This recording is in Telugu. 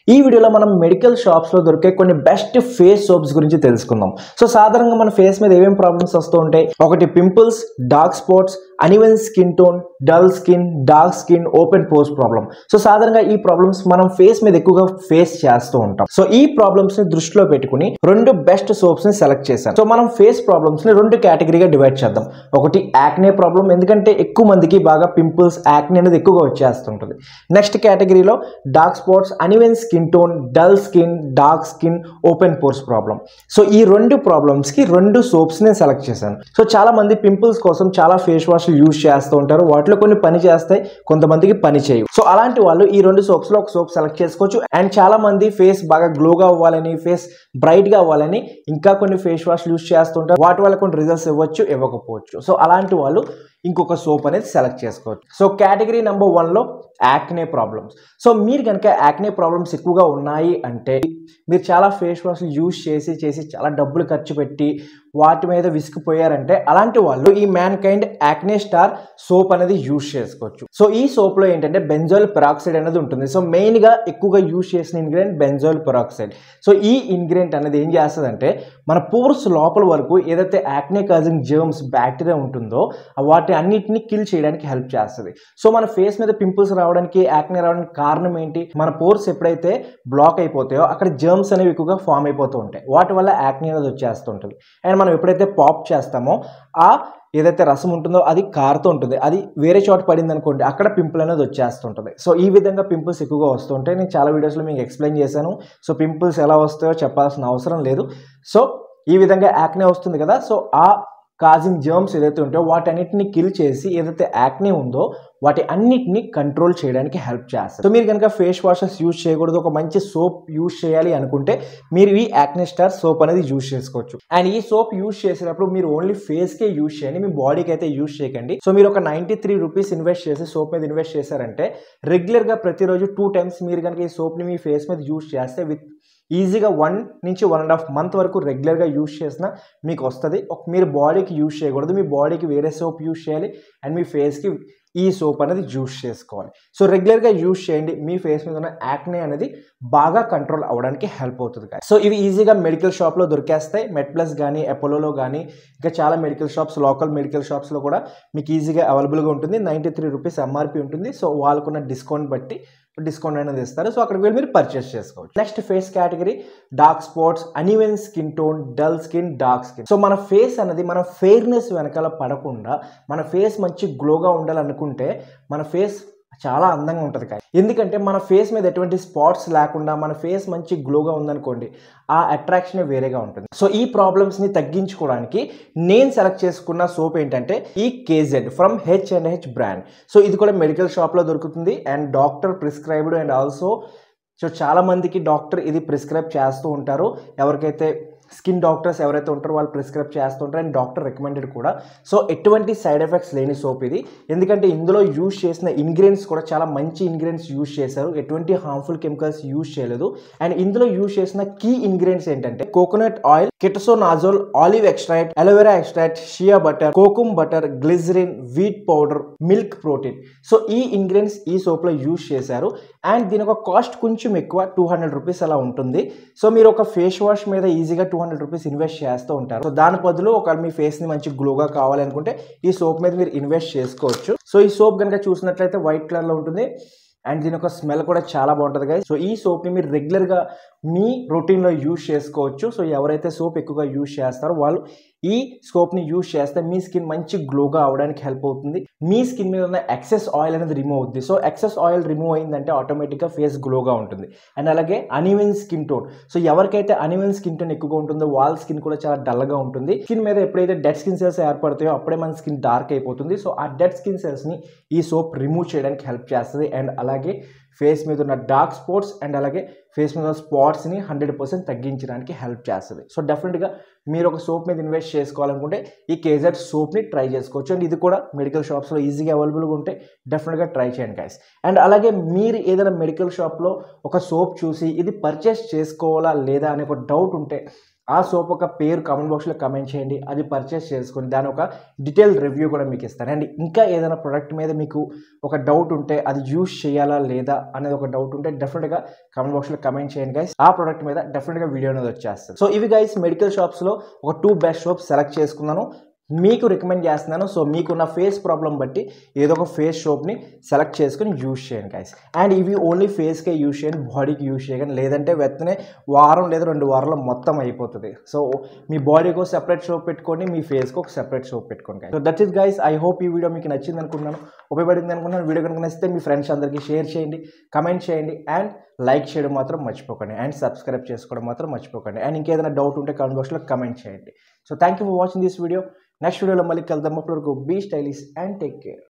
ఈ వీడియోలో మనం మెడికల్ షాప్స్లో దొరికే కొన్ని బెస్ట్ ఫేస్ సోప్స్ గురించి తెలుసుకుందాం సో సాధారణంగా మన ఫేస్ మీద ఏమేమి ప్రాబ్లమ్స్ వస్తూ ఉంటాయి ఒకటి pimples dark spots uneven skin tone dull skin dark skin open పోస్ట్ ప్రాబ్లం సో సాధారణంగా ఈ ప్రాబ్లమ్స్ మనం ఫేస్ మీద ఎక్కువగా ఫేస్ చేస్తూ ఉంటాం సో ఈ ప్రాబ్లమ్స్ ని దృష్టిలో పెట్టుకుని రెండు బెస్ట్ సోప్స్ ని సెలెక్ట్ చేశాను సో మనం ఫేస్ ప్రాబ్లమ్స్ ని రెండు కేటగిరీగా డివైడ్ చేద్దాం ఒకటి యాక్నే ప్రాబ్లం ఎందుకంటే ఎక్కువ మందికి బాగా పింపుల్స్ యాక్నే అనేది ఎక్కువగా వచ్చేస్తుంటుంది నెక్స్ట్ కేటగిరీలో dark spots uneven skin tone dull skin dark skin open pores problem so ఈ రెండు ప్రాబ్లమ్స్ కి రెండు సోప్స్ నేను సెలెక్ట్ చేశాను సో చాలా మంది పింపుల్స్ కోసం చాలా ఫేస్ వాష్ యూజ్ చేస్తూ ఉంటారు వాటిలో కొన్ని పని చేస్తాయి కొంతమందికి పని చేయవు సో అలాంటి వాళ్ళు ఈ రెండు సోప్స్ లో ఒక సోప్ సెలెక్ట్ చేసుకోవచ్చు అండ్ చాలా మంది ఫేస్ బాగా గ్లోగా అవ్వాలని ఫేస్ బ్రైట్ గా అవ్వాలని ఇంకా కొన్ని ఫేస్ వాష్ యూజ్ చేస్తుంటారు వాటి వల్ల కొన్ని రిజల్ట్స్ ఇవ్వచ్చు ఇవ్వకపోవచ్చు సో అలాంటి వాళ్ళు ఇంకొక సోప్ అనేది సెలెక్ట్ చేసుకోవచ్చు సో కేటగిరీ నెంబర్ వన్లో యాక్నే ప్రాబ్లమ్స్ సో మీరు కనుక యాక్నే ప్రాబ్లమ్స్ ఎక్కువగా ఉన్నాయి అంటే మీరు చాలా ఫేస్ వాష్ యూజ్ చేసి చేసి చాలా డబ్బులు ఖర్చు పెట్టి వాటి మీద విసిగిపోయారంటే అలాంటి వాళ్ళు ఈ Mankind acne star soap అనేది యూజ్ చేసుకోవచ్చు సో ఈ సోప్లో ఏంటంటే బెంజోల్ పెరాక్సైడ్ అనేది ఉంటుంది సో మెయిన్గా ఎక్కువగా యూజ్ చేసిన ఇంగ్రీడియంట్ బెంజోల్ పెరాక్సైడ్ సో ఈ ఇంగ్రీడియంట్ అనేది ఏం చేస్తుందంటే మన పోర్స్ లోపల వరకు ఏదైతే యాక్నే కాజింగ్ జర్మ్స్ బ్యాక్టీరియా ఉంటుందో వాటి అన్నిటిని కిల్ చేయడానికి హెల్ప్ చేస్తుంది సో మన ఫేస్ మీద పింపుల్స్ రావడానికి యాక్నే రావడానికి కారణం ఏంటి మన పోర్స్ ఎప్పుడైతే బ్లాక్ అయిపోతాయో అక్కడ జర్మ్స్ అనేవి ఎక్కువగా ఫామ్ అయిపోతూ ఉంటాయి వాటి వల్ల యాక్నే అనేది వచ్చేస్తుంటుంది అండ్ మనం ఎప్పుడైతే పాప్ చేస్తామో ఆ ఏదైతే రసం ఉంటుందో అది కారుతూ ఉంటుంది అది వేరే చోట పడింది అనుకోండి అక్కడ పింపుల్ అనేది వచ్చేస్తుంటుంది సో ఈ విధంగా పింపుల్స్ ఎక్కువగా వస్తుంటాయి నేను చాలా వీడియోస్లో మీకు ఎక్స్ప్లెయిన్ చేశాను సో పింపుల్స్ ఎలా వస్తాయో చెప్పాల్సిన అవసరం లేదు సో ఈ విధంగా యాక్నే వస్తుంది కదా సో ఆ కాజింగ్ జర్మ్స్ ఏదైతే ఉంటాయో వాటన్నిటిని కిల్ చేసి ఏదైతే యాక్నే ఉందో వాటి అన్నిటిని కంట్రోల్ చేయడానికి హెల్ప్ చేస్తారు సో మీరు కనుక ఫేస్ వాషెస్ యూజ్ చేయకూడదు ఒక మంచి సోప్ యూజ్ చేయాలి అనుకుంటే మీరు ఈ యాక్నే స్టార్ సోప్ అనేది యూజ్ చేసుకోవచ్చు అండ్ ఈ సోప్ యూజ్ చేసేటప్పుడు మీరు ఓన్లీ ఫేస్కే యూజ్ చేయండి మీ బాడీకి అయితే యూజ్ చేయకండి సో మీరు ఒక నైంటీ త్రీ రూపీస్ ఇన్వెస్ట్ చేసి సోప్ మీద ఇన్వెస్ట్ చేశారంటే రెగ్యులర్గా ప్రతిరోజు టూ టైమ్స్ మీరు కనుక ఈ సోప్ని మీ ఫేస్ మీద యూజ్ చేస్తే విత్ ఈజీగా వన్ నుంచి వన్ అండ్ హాఫ్ మంత్ వరకు రెగ్యులర్గా యూజ్ చేసిన మీకు వస్తుంది ఒక మీరు బాడీకి యూజ్ చేయకూడదు మీ బాడీకి వేరే సోప్ యూజ్ చేయాలి అండ్ మీ ఫేస్కి ఈ సోప్ అనేది యూజ్ చేసుకోవాలి సో రెగ్యులర్గా యూజ్ చేయండి మీ ఫేస్ మీద ఉన్న యాక్నే అనేది బాగా కంట్రోల్ అవ్వడానికి హెల్ప్ అవుతుంది సో ఇవి ఈజీగా మెడికల్ షాప్లో దొరికేస్తాయి మెడ్ ప్లస్ కానీ అపోలోలో కానీ ఇంకా చాలా మెడికల్ షాప్స్ లోకల్ మెడికల్ షాప్స్లో కూడా మీకు ఈజీగా అవైలబుల్గా ఉంటుంది నైంటీ త్రీ రూపీస్ ఎంఆర్పి ఉంటుంది సో వాళ్ళకున్న డిస్కౌంట్ బట్టి డిస్కౌంట్ అనేది ఇస్తారు సో అక్కడికి వెళ్ళి మీరు పర్చేస్ చేసుకోవచ్చు next face category dark spots uneven skin tone dull skin dark skin so మన ఫేస్ అనేది మన ఫెయిర్నెస్ వెనకాల పడకుండా మన ఫేస్ మంచి గ్లోగా ఉండాలనుకుంటే మన ఫేస్ చాలా అందంగా ఉంటుంది కానీ ఎందుకంటే మన ఫేస్ మీద ఎటువంటి స్పాట్స్ లేకుండా మన ఫేస్ మంచి గ్లోగా ఉందనుకోండి ఆ అట్రాక్షన్ వేరేగా ఉంటుంది సో ఈ ప్రాబ్లమ్స్ని తగ్గించుకోవడానికి నేను సెలెక్ట్ చేసుకున్న సోప్ ఏంటంటే ఈ K Z from H and H brand so ఇది కూడా మెడికల్ షాప్లో దొరుకుతుంది and doctor prescribed and also so చాలా మందికి డాక్టర్ ఇది ప్రిస్క్రైబ్ చేస్తూ ఉంటారు ఎవరికైతే స్కిన్ డాక్టర్స్ ఎవరైతే ఉంటారో వాళ్ళు ప్రిస్క్రైబ్ చేస్తుంటారు అండ్ డాక్టర్ రికమెండెడ్ కూడా సో ఎటువంటి సైడ్ ఎఫెక్ట్స్ లేని సోప్ ఇది ఎందుకంటే ఇందులో యూజ్ చేసిన ఇంగ్రీడియంట్స్ కూడా చాలా మంచి ఇంగ్రీడియంట్స్ యూజ్ చేశారు ఎటువంటి హార్మ్ఫుల్ కెమికల్స్ యూజ్ చేయలేదు అండ్ ఇందులో యూజ్ చేసిన కీ ఇంగ్రీడియంట్స్ ఏంటంటే coconut oil ketoconazole olive extract aloe vera extract shea butter kokum butter glycerin wheat powder milk protein so ఈ ఇంగ్రీడియంట్స్ ఈ సోప్లో యూజ్ చేశారు అండ్ దీని ఒక కాస్ట్ కొంచెం ఎక్కువ టూ హండ్రెడ్ రూపీస్ అలా ఉంటుంది సో మీరు ఒక ఫేస్ వాష్ మీద ఈజీగా టూ హండ్రెడ్ రూపీస్ ఇన్వెస్ట్ చేస్తూ ఉంటారు సో దాని బదులు ఒక మీ ఫేస్ని మంచి గ్లోగా కావాలనుకుంటే ఈ సోప్ మీద మీరు ఇన్వెస్ట్ చేసుకోవచ్చు సో ఈ సోప్ కనుక చూసినట్లయితే వైట్ కలర్లో ఉంటుంది అండ్ దీని యొక్క స్మెల్ కూడా చాలా బాగుంటుంది కదా సో ఈ సోప్ని మీరు రెగ్యులర్గా మీ రొటీన్లో యూజ్ చేసుకోవచ్చు సో ఎవరైతే సోప్ ఎక్కువగా యూజ్ చేస్తారో వాళ్ళు ఈ సోప్ని యూజ్ చేస్తే మీ స్కిన్ మంచి గ్లోగా అవడానికి హెల్ప్ అవుతుంది మీ స్కిన్ మీద ఉన్న ఎక్సెస్ ఆయిల్ అనేది రిమూవ్ అవుతుంది సో ఎక్సెస్ ఆయిల్ రిమూవ్ అయిందంటే ఆటోమేటిక్గా ఫేస్ గ్లోగా ఉంటుంది అండ్ అలాగే అనివెన్ స్కిన్ టోన్ సో ఎవరికైతే అనివెన్ స్కిన్ టోన్ ఎక్కువగా ఉంటుందో వాళ్ళ స్కిన్ కూడా చాలా డల్గా ఉంటుంది స్కిన్ మీద ఎప్పుడైతే డెడ్ స్కిన్ సెల్స్ ఏర్పడతాయో అప్పుడే మన స్కిన్ డార్క్ అయిపోతుంది సో ఆ డెడ్ స్కిన్ సెల్స్ని ఈ సోప్ రిమూవ్ చేయడానికి హెల్ప్ చేస్తుంది అండ్ అలాగే ఫేస్ మీద ఉన్న డార్క్ స్పాట్స్ అండ్ అలాగే ఫేస్ మీద ఉన్న స్పాట్స్ని హండ్రెడ్ పర్సెంట్ తగ్గించడానికి హెల్ప్ చేస్తుంది సో డెఫినెట్గా మీరు ఒక సోప్ మీద ఇన్వెస్ట్ చేసుకోవాలనుకుంటే ఈ కేజెడ్ సోప్ని ట్రై చేసుకోవచ్చు అండ్ ఇది కూడా మెడికల్ షాప్స్లో ఈజీగా అవైలబుల్గా ఉంటే డెఫినెట్గా ట్రై చేయండి గైస్ అండ్ అలాగే మీరు ఏదైనా మెడికల్ షాప్లో ఒక సోప్ చూసి ఇది పర్చేస్ చేసుకోవాలా లేదా అనే ఒక డౌట్ ఉంటే ఆ సోప్ ఒక పేరు కామెంట్ బాక్స్లో కమెంట్ చేయండి అది పర్చేస్ చేసుకొని దాని ఒక డీటెయిల్ రివ్యూ కూడా మీకు ఇస్తాను అండ్ ఇంకా ఏదైనా ప్రోడక్ట్ మీద మీకు ఒక డౌట్ ఉంటే అది యూస్ చేయాలా లేదా అనేది ఒక డౌట్ ఉంటే డెఫినెట్గా కామెంట్ బాక్స్లో కమెంట్ చేయండి గైస్ ఆ ప్రోడక్ట్ మీద డెఫినెట్గా వీడియో అనేది వచ్చేస్తుంది సో ఇవి గైస్ మెడికల్ షాప్స్లో ఒక టూ బెస్ట్ షాప్స్ సెలెక్ట్ చేసుకున్నాను మీకు రికమెండ్ చేస్తున్నాను సో మీకున్న ఫేస్ ప్రాబ్లం బట్టి ఏదో ఒక ఫేస్ షోప్ని సెలెక్ట్ చేసుకుని యూజ్ చేయండి గైస్ అండ్ ఇవి ఓన్లీ ఫేస్కే యూజ్ చేయండి బాడీకి యూజ్ చేయకండి లేదంటే వెత్తనే వారం లేదా రెండు వారాల్లో మొత్తం అయిపోతుంది సో మీ బాడీకి ఒక సెపరేట్ షోప్ పెట్టుకోండి మీ ఫేస్కి ఒక సెపరేట్ షోప్ పెట్టుకోండి guys. So that is guys I hope ఈ వీడియో మీకు నచ్చింది అనుకుంటున్నాను ఉపయోగపడింది అనుకుంటున్నాను వీడియో కనుక నచ్చితే మీ ఫ్రెండ్స్ అందరికీ షేర్ చేయండి కమెంట్ చేయండి అండ్ లైక్ చేయడం మాత్రం మర్చిపోకండి అండ్ సబ్స్క్రైబ్ చేసుకోవడం మాత్రం మర్చిపోకండి అండ్ ఇంకేదైనా డౌట్ ఉంటే కామెంట్ బాక్స్లో కమెంట్ చేయండి so thank you for watching this video next వీడియోలో మళ్ళీ కలుద్దాం అప్పటివరకు be stylish and take care